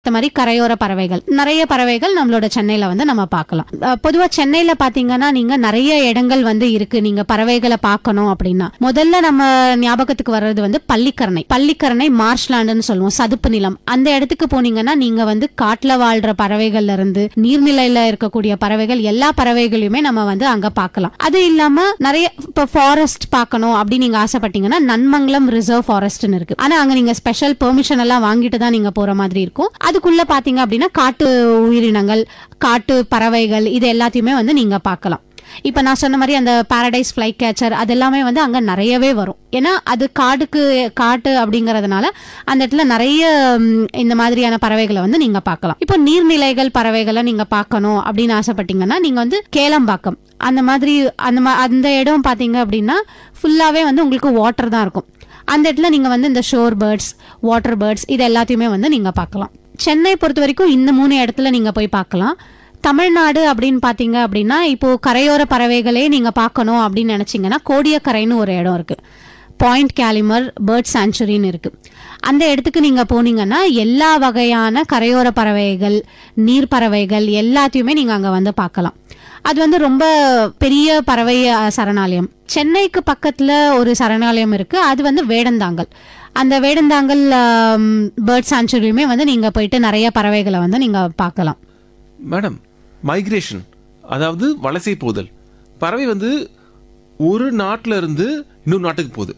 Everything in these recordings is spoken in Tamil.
இந்த மாதிரி கரையோர பறவைகள் நிறைய பறவைகள் நம்மளோட சென்னையில வந்து நம்ம பார்க்கலாம் அஹ் பொதுவா சென்னையில பாத்தீங்கன்னா நீங்க நிறைய இடங்கள் வந்து இருக்கு நீங்க பறவைகளை பார்க்கணும் அப்படின்னா முதல்ல நம்ம ஞாபகத்துக்கு வர்றது வந்து பள்ளிக்கரணை பள்ளிக்கரணை மார்ஷ்லாண்டுன்னு சொல்லுவோம் சதுப்பு நிலம் அந்த இடத்துக்கு போனீங்கன்னா நீங்க வந்து காட்டுல வாழ்ற பறவைகள்ல இருந்து நீர்நிலையில இருக்கக்கூடிய பறவைகள் எல்லா பறவைகளையுமே நம்ம வந்து அங்க பார்க்கலாம் அது இல்லாம நிறைய இப்ப ஃபாரஸ்ட் பார்க்கணும் அப்படின்னு நீங்க ஆசைப்பட்டீங்கன்னா நன்மங்கலம் ரிசர்வ் ஃபாரஸ்ட்னு இருக்கு ஆனா அங்க நீங்க ஸ்பெஷல் பெர்மிஷன் எல்லாம் வாங்கிட்டு தான் நீங்க போற மாதிரி இருக்கும் அதுக்குள்ள பாத்தீங்க அப்படின்னா காட்டு உயிரினங்கள் காட்டு பறவைகள் இது எல்லாத்தையுமே வந்து நீங்க பார்க்கலாம் இப்ப நான் சொன்ன மாதிரி அந்த பாரடைஸ் ஃபிளை கேச்சர் அது எல்லாமே வந்து அங்க நிறையவே வரும் ஏன்னா அது காடுக்கு காட்டு அப்படிங்கறதுனால அந்த இடத்துல நிறைய ம், இந்த மாதிரியான பறவைகளை வந்து நீங்க பார்க்கலாம் இப்போ நீர்நிலைகள் பறவைகளை நீங்க பார்க்கணும் அப்படின்னு ஆசைப்பட்டீங்கன்னா நீங்க வந்து கேளம்பாக்கம் அந்த மாதிரி அந்த மா- அந்த இடம் பாத்தீங்க அப்படின்னா ஃபுல்லாவே வந்து உங்களுக்கு வாட்டர் தான் இருக்கும் அந்த இடத்துல நீங்க வந்து இந்த ஷோர் பேர்ட்ஸ் வாட்டர் பேர்ட்ஸ் இது எல்லாத்தையுமே வந்து நீங்க பார்க்கலாம் சென்னை பொறுத்த வரைக்கும் இந்த மூணு இடத்துல நீங்க போய் பார்க்கலாம் தமிழ்நாடு அப்படின்னு பாத்தீங்க அப்படின்னா இப்போ கரையோர பறவைகளே நீங்க பார்க்கணும் அப்படின்னு நினைச்சீங்கன்னா கோடியக்கரைன்னு ஒரு இடம் இருக்கு பாயிண்ட் கேலிமர் பேர்ட் சாங்சுரின்னு இருக்கு அந்த இடத்துக்கு நீங்க போனீங்கன்னா எல்லா வகையான கரையோர பறவைகள் நீர் பறவைகள் எல்லாத்தையுமே நீங்க அங்க வந்து பார்க்கலாம் அது வந்து ரொம்ப பெரிய பறவை அஹ், சரணாலயம் சென்னைக்கு பக்கத்துல ஒரு சரணாலயம் இருக்கு அது வந்து வேடந்தாங்கல் அந்த வேடந்தாங்கல் பேர்ட் சாங்சுரியுமே வந்து நீங்க போயிட்டு நிறைய பறவைகளை வந்து நீங்க பார்க்கலாம் மேடம் மைக்ரேஷன் அதாவது வலசை போதல் பறவை வந்து ஒரு நாட்டில் இருந்து இன்னொரு நாட்டுக்கு போகுது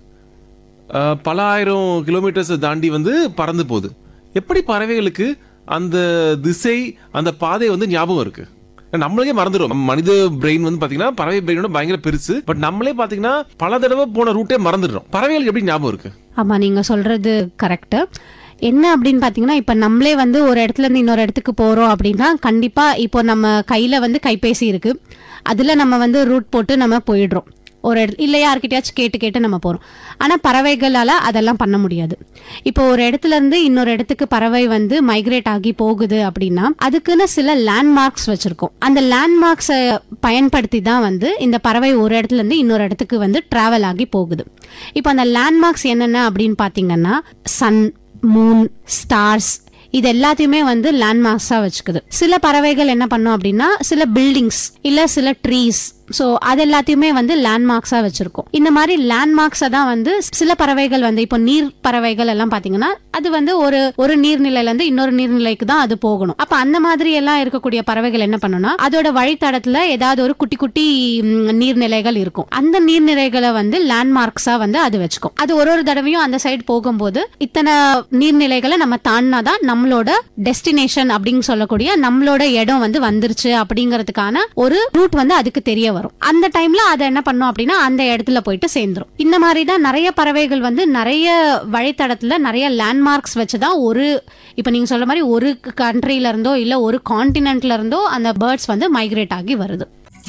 அஹ், பல ஆயிரம் கிலோமீட்டர்ஸை தாண்டி வந்து பறந்து போகுது எப்படி பறவைகளுக்கு அந்த திசை அந்த பாதை வந்து ஞாபகம் இருக்கு நம்மளுக்கே மறந்துடும் மனித பிரெயின் வந்து பாத்தீங்கன்னா பறவை பிரெயினோட பயங்கர பெருசு பட் நம்மளே பாத்தீங்கன்னா பல தடவை போன ரூட்டே மறந்துடுறோம் பறவைகளுக்கு எப்படி ஞாபகம் இருக்கு ஆமா நீங்க சொல்றது கரெக்ட் என்ன அப்படின்னு பாத்தீங்கன்னா இப்ப நம்மளே வந்து ஒரு இடத்துல இருந்து இன்னொரு இடத்துக்கு போறோம் அப்படின்னா கண்டிப்பா இப்போ நம்ம கையில வந்து கைபேசி இருக்கு அதுல நம்ம வந்து ரூட் போட்டு நம்ம போயிடுறோம் ஒரு இடத்துல இல்லை யார்கிட்டயாச்சும் கேட்டு கேட்டு நம்ம போறோம் ஆனா பறவைகளால அதெல்லாம் பண்ண முடியாது இப்போ ஒரு இடத்துல இருந்து இன்னொரு இடத்துக்கு பறவை வந்து மைக்ரேட் ஆகி போகுது அப்படின்னா அதுக்குன்னு சில லேண்ட்மார்க்ஸ் வச்சிருக்கோம் அந்த லேண்ட்மார்க்ஸை பயன்படுத்தி தான் வந்து இந்த பறவை ஒரு இடத்துல இருந்து இன்னொரு இடத்துக்கு வந்து டிராவல் ஆகி போகுது இப்போ அந்த லேண்ட்மார்க்ஸ் என்னென்ன அப்படின்னு பார்த்தீங்கன்னா சன் மூன் ஸ்டார்ஸ் இது எல்லாத்தையுமே வந்து லேண்ட்மார்க்ஸா வச்சுக்குது சில பறவைகள் என்ன பண்ணும் அப்படின்னா சில பில்டிங்ஸ் இல்ல சில ட்ரீஸ் ஸோ அது எல்லாத்தையுமே வந்து லேண்ட்மார்க்ஸா வச்சிருக்கோம் இந்த மாதிரி லேண்ட்மார்க்ஸை தான் வந்து சில பறவைகள் வந்து இப்போ நீர் பறவைகள் எல்லாம் பாத்தீங்கன்னா அது வந்து ஒரு ஒரு நீர்நிலையில இருந்து இன்னொரு நீர்நிலைக்கு தான் அது போகணும் அப்ப அந்த மாதிரி எல்லாம் இருக்கக்கூடிய பறவைகள் என்ன பண்ணும்னா அதோட வழித்தடத்துல ஏதாவது ஒரு குட்டி குட்டி ம், நீர்நிலைகள் இருக்கும் அந்த நீர்நிலைகளை வந்து லேண்ட்மார்க்ஸா வந்து அது வச்சுக்கும் அது ஒரு ஒரு தடவையும் அந்த சைடு போகும்போது இத்தனை நீர்நிலைகளை நம்ம தாண்டினாதான் நம்மளோட டெஸ்டினேஷன் அப்படின்னு சொல்லக்கூடிய நம்மளோட இடம் வந்து வந்துருச்சு அப்படிங்கிறதுக்கான ஒரு ரூட் வந்து அதுக்கு தெரிய வரும் அந்த டைம்ல அதை என்ன பண்ணும் அப்படின்னா அந்த இடத்துல போயிட்டு சேர்ந்துரும் இந்த மாதிரி தான் நிறைய பறவைகள் வந்து நிறைய வழித்தடத்துல நிறைய லேண்ட்மார்க்ஸ் வச்சுதான் ஒரு இப்ப நீங்க சொல்ற மாதிரி ஒரு கண்ட்ரில இருந்தோ இல்ல ஒரு கான்டினென்ட்ல இருந்தோ அந்த பேர்ட்ஸ் வந்து மைக்ரேட் ஆகி வருது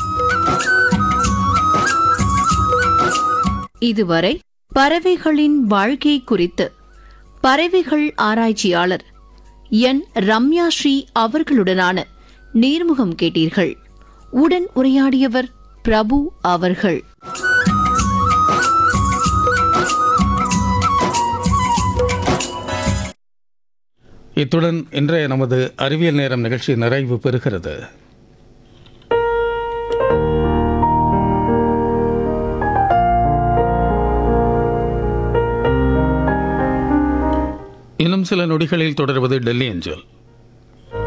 இதுவரை பறவைகளின் வாழ்க்கை குறித்து பறவைகள் ஆராய்ச்சியாளர் என் ரம்யா ஸ்ரீ அவர்களுடனான நேர்முகம் கேட்டீர்கள் உடன் உரையாடியவர் பிரபு அவர்கள் இத்துடன் இன்றைய நமது அறிவியல் நேரம் நிகழ்ச்சி நிறைவு பெறுகிறது இன்னும் சில நொடிகளில் தொடர்வது டெல்லி அஞ்சல்